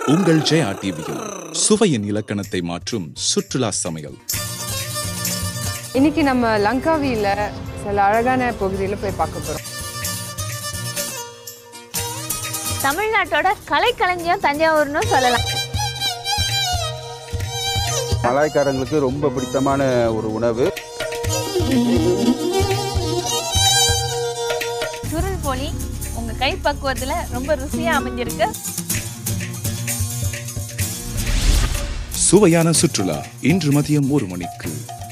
உங்கள் ஜெயா டிவியில் சுவையின் இலக்கணத்தை மாற்றும் சுற்றுலா சமையல் இன்னைக்கு நம்ம லங்காவியில் சில அழகான பகுதியில் போய் பார்க்க போகிறோம் தமிழ்நாட்டோட கலைக்களஞ்சியம் தஞ்சாவூர்னு சொல்லலாம் மலாய்க்காரங்களுக்கு ரொம்ப பிடித்தமான ஒரு உணவு சுருள் போலி உங்க கை பக்குவத்துல ரொம்ப ருசியா அமைஞ்சிருக்கு சுவையான சுற்றுலா இன்று மதியம் ஒரு மணிக்கு